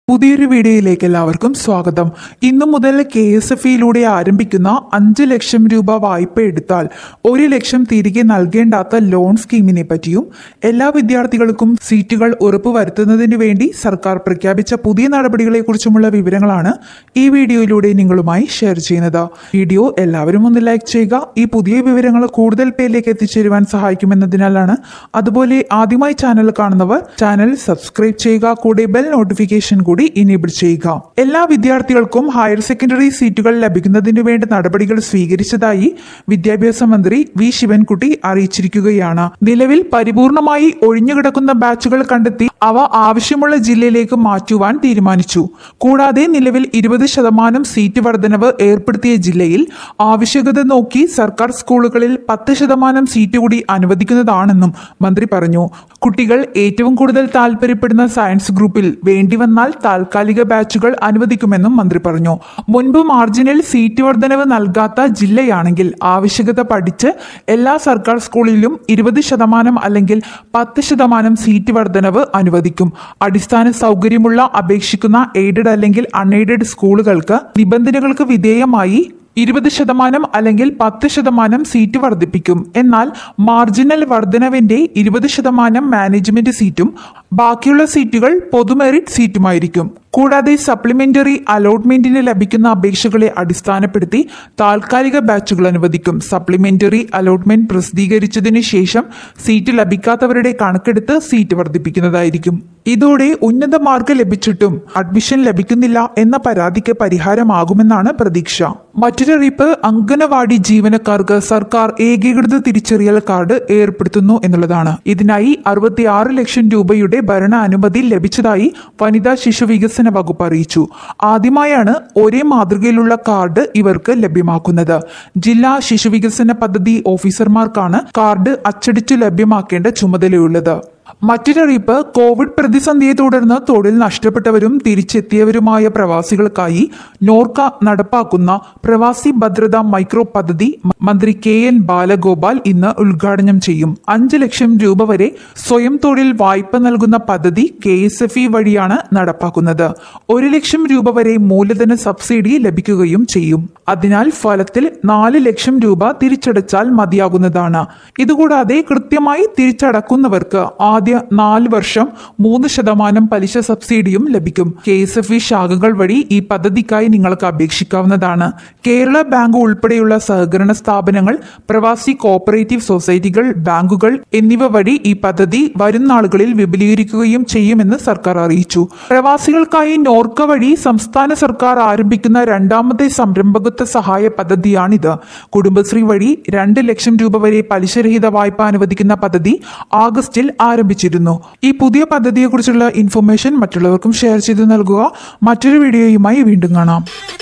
പുതിയൊരു വീഡിയോയിലേക്ക് എല്ലാവർക്കും സ്വാഗതം ഇന്നു മുതൽ കെ എസ് എഫ് ഇയിലൂടെ ആരംഭിക്കുന്ന അഞ്ച് ലക്ഷം രൂപ വായ്പ എടുത്താൽ ഒരു ലക്ഷം തിരികെ നൽകേണ്ടാത്ത ലോൺ സ്കീമിനെ പറ്റിയും എല്ലാ വിദ്യാർത്ഥികൾക്കും സീറ്റുകൾ ഉറപ്പുവരുത്തുന്നതിന് വേണ്ടി സർക്കാർ പ്രഖ്യാപിച്ച പുതിയ നടപടികളെക്കുറിച്ചുമുള്ള വിവരങ്ങളാണ് ഈ വീഡിയോയിലൂടെ നിങ്ങളുമായി ഷെയർ ചെയ്യുന്നത് വീഡിയോ എല്ലാവരും ഒന്ന് ലൈക്ക് ചെയ്യുക ഈ പുതിയ വിവരങ്ങൾ കൂടുതൽ പേരിലേക്ക് എത്തിച്ചേരുവാൻ സഹായിക്കുമെന്നതിനാലാണ് അതുപോലെ ആദ്യമായി ചാനൽ കാണുന്നവർ ചാനൽ സബ്സ്ക്രൈബ് ചെയ്യുക കൂടെ ബെൽ നോട്ടിഫിക്കേഷൻ കൂടി ഇനേബിൾ ചെയ്യുക എല്ലാ വിദ്യാർത്ഥികൾക്കും ഹയർ സെക്കൻഡറി സീറ്റുകൾ ലഭിക്കുന്നതിനു വേണ്ട നടപടികൾ സ്വീകരിച്ചതായി വിദ്യാഭ്യാസ മന്ത്രി വി ശിവൻകുട്ടി അറിയിച്ചിരിക്കുകയാണ് നിലവിൽ പരിപൂർണമായി ഒഴിഞ്ഞുകിടക്കുന്ന ബാച്ചുകൾ കണ്ടെത്തി അവ ആവശ്യമുള്ള ജില്ലയിലേക്ക് മാറ്റുവാൻ തീരുമാനിച്ചു കൂടാതെ നിലവിൽ ഇരുപത് ശതമാനം സീറ്റ് വർധനവ് ഏർപ്പെടുത്തിയ ജില്ലയിൽ ആവശ്യകത നോക്കി സർക്കാർ സ്കൂളുകളിൽ പത്ത് ശതമാനം സീറ്റ് കൂടി അനുവദിക്കുന്നതാണെന്നും മന്ത്രി പറഞ്ഞു കുട്ടികൾ ഏറ്റവും കൂടുതൽ താല്പര്യപ്പെടുന്ന സയൻസ് ഗ്രൂപ്പിൽ വേണ്ടിവന്നാൽ താൽക്കാലിക ബാച്ചുകൾ അനുവദിക്കുമെന്നും മന്ത്രി പറഞ്ഞു മുൻപ് മാർജിനൽ സീറ്റ് വർധനവ് നൽകാത്ത ജില്ലയാണെങ്കിൽ ആവശ്യകത പഠിച്ച് എല്ലാ സർക്കാർ സ്കൂളിലും ഇരുപത് ശതമാനം അല്ലെങ്കിൽ പത്ത് ശതമാനം സീറ്റ് വർധനവ് അനുവദിക്കും അടിസ്ഥാന സൗകര്യമുള്ള അപേക്ഷിക്കുന്ന എയ്ഡഡ് അല്ലെങ്കിൽ അൺഎയ്ഡഡ് സ്കൂളുകൾക്ക് നിബന്ധനകൾക്ക് വിധേയമായി ഇരുപത് ശതമാനം അല്ലെങ്കിൽ പത്ത് ശതമാനം സീറ്റ് വർദ്ധിപ്പിക്കും എന്നാൽ മാർജിനൽ വർധനവിന്റെ ഇരുപത് ശതമാനം മാനേജ്മെന്റ് സീറ്റും ബാക്കിയുള്ള സീറ്റുകൾ പൊതുമെറിറ്റ് സീറ്റുമായിരിക്കും കൂടാതെ സപ്ലിമെന്ററി അലോട്ട്മെന്റിന് ലഭിക്കുന്ന അപേക്ഷകളെ അടിസ്ഥാനപ്പെടുത്തി താൽക്കാലിക ബാച്ചുകൾ അനുവദിക്കും സപ്ലിമെന്ററി അലോട്ട്മെന്റ് പ്രസിദ്ധീകരിച്ചതിന് ശേഷം സീറ്റ് ലഭിക്കാത്തവരുടെ കണക്കെടുത്ത് സീറ്റ് വർദ്ധിപ്പിക്കുന്നതായിരിക്കും ഇതോടെ ഉന്നത മാർക്ക് ലഭിച്ചിട്ടും അഡ്മിഷൻ ലഭിക്കുന്നില്ല എന്ന പരാതിക്ക് പരിഹാരമാകുമെന്നാണ് പ്രതീക്ഷ മറ്റൊരറിയിപ്പ് അംഗനവാടി ജീവനക്കാർക്ക് സർക്കാർ ഏകീകൃത തിരിച്ചറിയൽ കാർഡ് ഏർപ്പെടുത്തുന്നു എന്നുള്ളതാണ് ഇതിനായി അറുപത്തിയാറ് ലക്ഷം രൂപയുടെ ഭരണ അനുമതി ലഭിച്ചതായി വനിതാ ശിശു വികസന വകുപ്പ് അറിയിച്ചു ആദ്യമായാണ് ഒരേ മാതൃകയിലുള്ള കാർഡ് ഇവർക്ക് ലഭ്യമാക്കുന്നത് ജില്ലാ ശിശു വികസന പദ്ധതി ഓഫീസർമാർക്കാണ് കാർഡ് അച്ചടിച്ചു ലഭ്യമാക്കേണ്ട ചുമതലയുള്ളത് മറ്റൊരറിയിപ്പ് കോവിഡ് പ്രതിസന്ധിയെ തുടർന്ന് തൊഴിൽ നഷ്ടപ്പെട്ടവരും തിരിച്ചെത്തിയവരുമായ പ്രവാസികൾക്കായി നോർക്ക നടപ്പാക്കുന്ന പ്രവാസി ഭദ്രത മൈക്രോ പദ്ധതി മന്ത്രി കെ എൻ ബാലഗോപാൽ ഇന്ന് ഉദ്ഘാടനം ചെയ്യും അഞ്ച് ലക്ഷം രൂപ വരെ സ്വയം തൊഴിൽ വായ്പ നൽകുന്ന പദ്ധതി കെ എസ് എഫ് ഇ വഴിയാണ് നടപ്പാക്കുന്നത് ഒരു ലക്ഷം രൂപ വരെ മൂലധന സബ്സിഡി ലഭിക്കുകയും ചെയ്യും അതിനാൽ ഫലത്തിൽ നാല് ലക്ഷം രൂപ തിരിച്ചടച്ചാൽ മതിയാകുന്നതാണ് ഇതുകൂടാതെ കൃത്യമായി തിരിച്ചടക്കുന്നവർക്ക് ആദ്യ നാല് വർഷം മൂന്ന് ശതമാനം പലിശ സബ്സിഡിയും ലഭിക്കും കെ എസ് എഫ് ഇ ശാഖകൾ വഴി ഈ പദ്ധതിക്കായി നിങ്ങൾക്ക് അപേക്ഷിക്കാവുന്നതാണ് കേരള ബാങ്ക് ഉൾപ്പെടെയുള്ള സഹകരണ സ്ഥാപനങ്ങൾ പ്രവാസി കോപ്പറേറ്റീവ് സൊസൈറ്റികൾ ബാങ്കുകൾ എന്നിവ വഴി ഈ പദ്ധതി വരും നാളുകളിൽ വിപുലീകരിക്കുകയും ചെയ്യുമെന്ന് സർക്കാർ അറിയിച്ചു പ്രവാസികൾക്കായി നോർക്ക വഴി സംസ്ഥാന സർക്കാർ ആരംഭിക്കുന്ന രണ്ടാമത്തെ സംരംഭകത്വ സഹായ പദ്ധതിയാണിത് കുടുംബശ്രീ വഴി രണ്ട് ലക്ഷം രൂപ വരെ പലിശരഹിത വായ്പ അനുവദിക്കുന്ന പദ്ധതി ആഗസ്റ്റിൽ ആരംഭിച്ചിരുന്നു ഈ പുതിയ പദ്ധതിയെക്കുറിച്ചുള്ള ഇൻഫർമേഷൻ മറ്റുള്ളവർക്കും ഷെയർ ചെയ്ത് നൽകുക മറ്റൊരു വീഡിയോയുമായി വീണ്ടും കാണാം